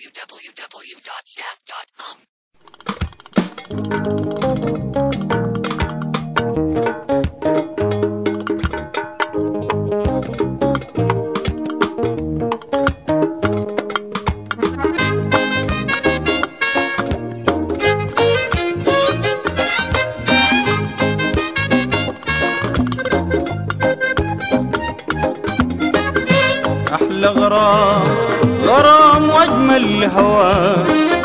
www.jazz.com. أحلى غرام غرام وأجمل هوى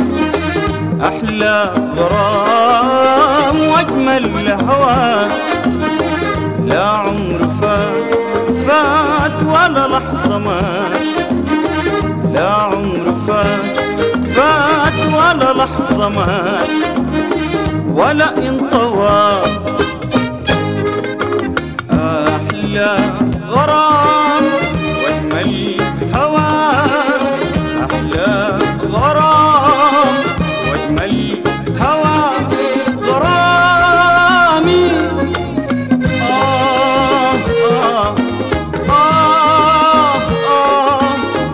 أحلى غرام وأجمل هوى لا عمر فات فات ولا لحظة مات لا عمر فات فات ولا لحظة مات ولا انطوى أحلى غرام وأجمل هوى أحلى غرام وأجمل هوى غرامي آه آه آه آه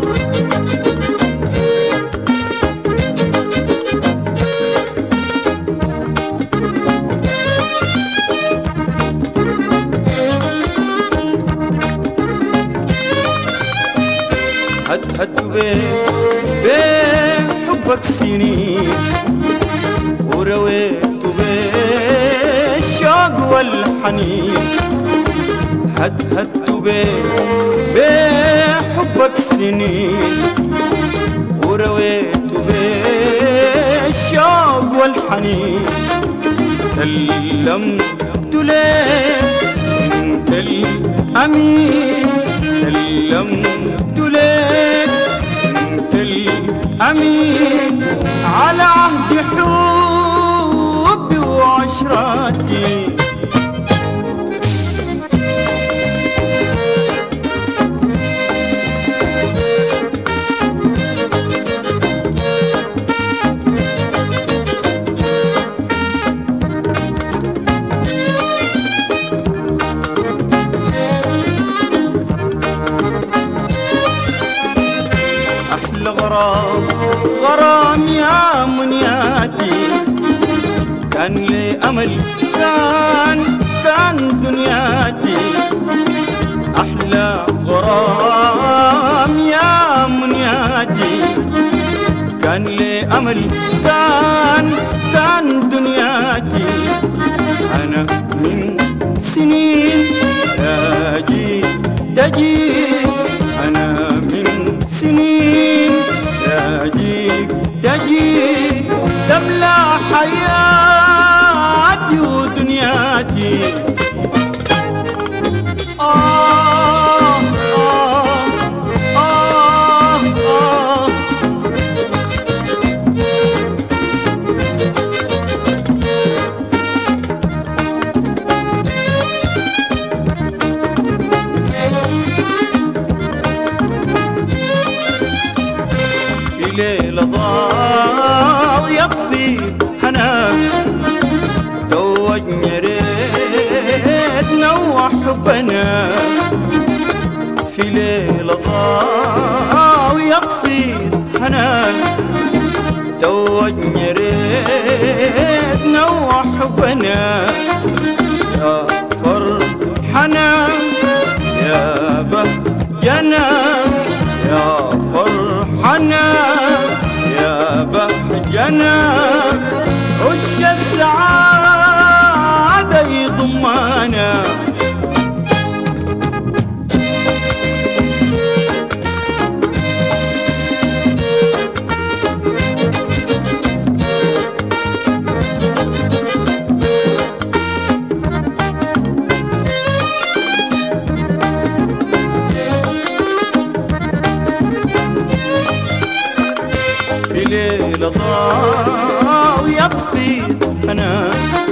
هد هد بيه بيه حبك سنين ورويت بيه الشوق والحنين هد هد بيه بيه حبك سنين ورويت بيه الشوق والحنين سلمت ليه انت الامين سلمت لك انت الامين على عهد حبي وعشراتي أحلى غرام غرام يا منياتي كان لي أمل كان كان دنياتي أحلى غرام يا منياتي كان لي أمل كان كان دنياتي أنا من سنين تجي تجي أنا من سنين تجيك تجيك تملى حياتي ودنياتي آه آه آه آه في ليلة ضاع يطفي حنان توجني ريت نوح حبنا في ليلة ضاع يطفي حنان توجني ريت نوح حبنا يا فرحنا يا بهجنا يا فرحنا يا بهجنا عش السعادة يضمانا في ليلة ضاع ويطفي أنا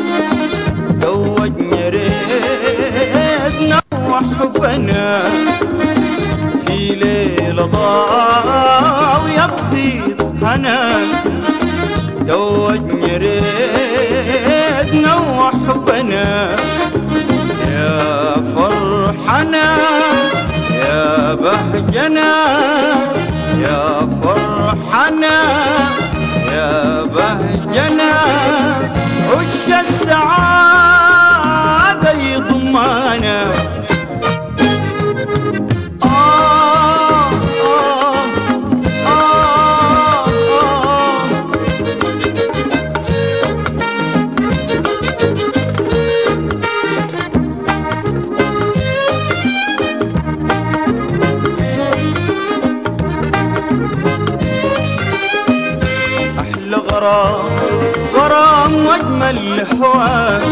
توجني ريت نوح حبنا في ليلة ضاع ويطفي أنا توجني ريت نوح حبنا يا فرحنا يا بهجنا يا فرحنا فرحنا يا بهجنا عش السعادة يضمانا آه آه آه آه أحلى غرام غرام وأجمل الهوى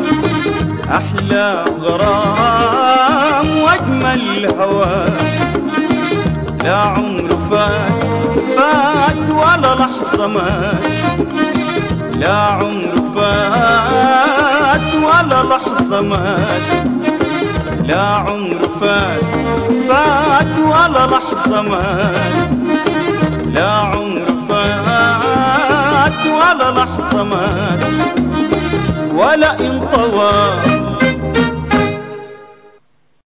أحلى غرام وأجمل الهوى لا عمر فات فات ولا لحظة مات لا عمر فات ولا لحظة مات لا عمر فات فات ولا لحظة مات لا عمر فات ولا لحظة مات ولا إن طوى